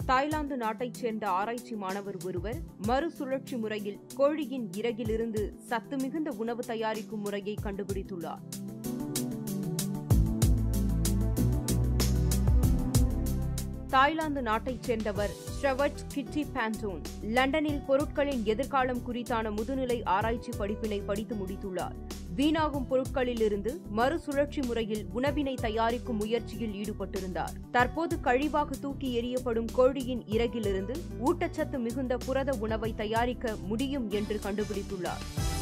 Thailand நாட்டைச் சேர்ந்த ஆராய்ச்சி மாணவர் ஒருவர் மறுசுழற்சி முறையில் கோழியின் இறகிலிருந்து சத்து மிகுந்த உணவு தயாரிக்கும் முறையை கண்டுபிடித்துள்ளார் தாய்லாந்து நாட்டைச் சேர்ந்தவர் ஸ்ட்ரவட் கிட்டி பாண்டோன் லண்டனில் பொருட்களின் எதிர்காலம் குறித்தான முதுநிலை ஆராய்ச்சி படிப்பினை படித்து முடித்துள்ளார் வீணாகும் பொருட்களிலிருந்து மறுசுழற்சி முறையில் உணவினை தயாரிக்கும் முயற்சியில் ஈடுபட்டிருந்தார் தற்போது கழிவாக தூக்கி எறியப்படும் கோழியின் இறகிலிருந்து ஊட்டச்சத்து மிகுந்த புரத உணவை தயாரிக்க முடியும் என்று கண்டுபிடித்துள்ளார்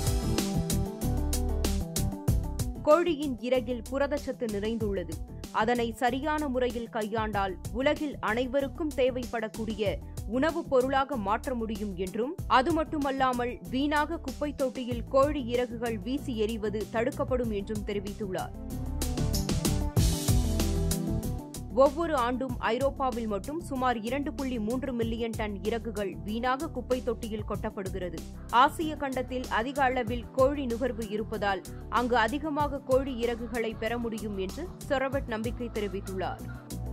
கோழியின் இறகில் புரதச்சத்து நிறைந்துள்ளது அதனை சரியான முறையில் கையாண்டால் உலகில் அனைவருக்கும் தேவைப்படக்கூடிய உணவுப் பொருளாக மாற்ற முடியும் என்றும் அது மட்டுமல்லாமல் வீணாக குப்பை தொட்டியில் கோழி இறகுகள் வீசி எறிவது தடுக்கப்படும் என்றும் தெரிவித்துள்ளார் ஒவ்வொரு ஆண்டும் ஐரோப்பாவில் மட்டும் சுமார் இரண்டு புள்ளி மூன்று மில்லியன் டன் இறகுகள் வீணாக குப்பை தொட்டியில் கொட்டப்படுகிறது ஆசிய கண்டத்தில் அதிக அளவில் கோழி நுகர்வு இருப்பதால் அங்கு அதிகமாக கோழி இறகுகளை பெற முடியும் என்று சொரபட் நம்பிக்கை தெரிவித்துள்ளார்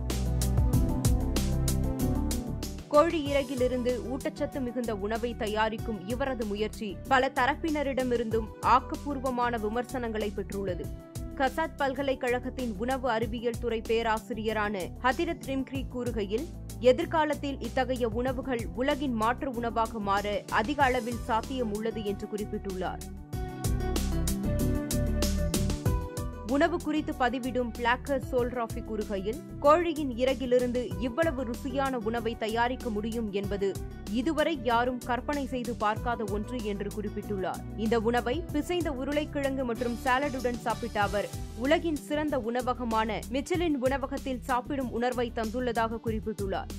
கோழி இறகிலிருந்து ஊட்டச்சத்து மிகுந்த உணவை தயாரிக்கும் இவரது முயற்சி பல தரப்பினரிடமிருந்தும் ஆக்கப்பூர்வமான விமர்சனங்களை பெற்றுள்ளது கசாத் பல்கலைக்கழகத்தின் உணவு அறிவியல் துறை பேராசிரியரான ஹதிரத் ரிம்க்ரி கூறுகையில் எதிர்காலத்தில் இத்தகைய உணவுகள் உலகின் மாற்று உணவாக மாற அதிக அளவில் சாத்தியம் உள்ளது என்று குறிப்பிட்டுள்ளார் உணவு குறித்து பதிவிடும் பிளாக்கர் சோல்ராஃபி கூறுகையில் கோழியின் இறகிலிருந்து இவ்வளவு ருசியான உணவை தயாரிக்க முடியும் என்பது இதுவரை யாரும் கற்பனை செய்து பார்க்காத ஒன்று என்று குறிப்பிட்டுள்ளார் இந்த உணவை பிசைந்த உருளைக்கிழங்கு மற்றும் சாலடுடன் சாப்பிட்ட அவர் உலகின் சிறந்த உணவகமான மிச்சலின் உணவகத்தில் சாப்பிடும் உணர்வை தந்துள்ளதாக குறிப்பிட்டுள்ளார்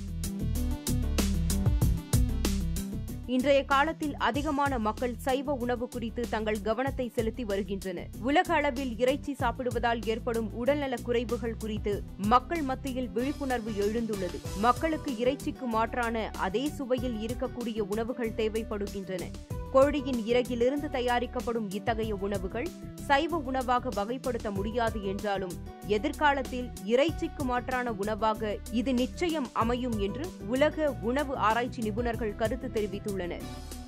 இன்றைய காலத்தில் அதிகமான மக்கள் சைவ உணவு குறித்து தங்கள் கவனத்தை செலுத்தி வருகின்றனர் உலக அளவில் இறைச்சி சாப்பிடுவதால் ஏற்படும் உடல்நலக் குறைவுகள் குறித்து மக்கள் மத்தியில் விழிப்புணர்வு எழுந்துள்ளது மக்களுக்கு இறைச்சிக்கு மாற்றான அதே சுவையில் இருக்கக்கூடிய உணவுகள் தேவைப்படுகின்றன கோழியின் இறகிலிருந்து தயாரிக்கப்படும் இத்தகைய உணவுகள் சைவ உணவாக வகைப்படுத்த முடியாது என்றாலும் எதிர்காலத்தில் இறைச்சிக்கு மாற்றான உணவாக இது நிச்சயம் அமையும் என்று உலக உணவு ஆராய்ச்சி நிபுணர்கள் கருத்து தெரிவித்துள்ளனர்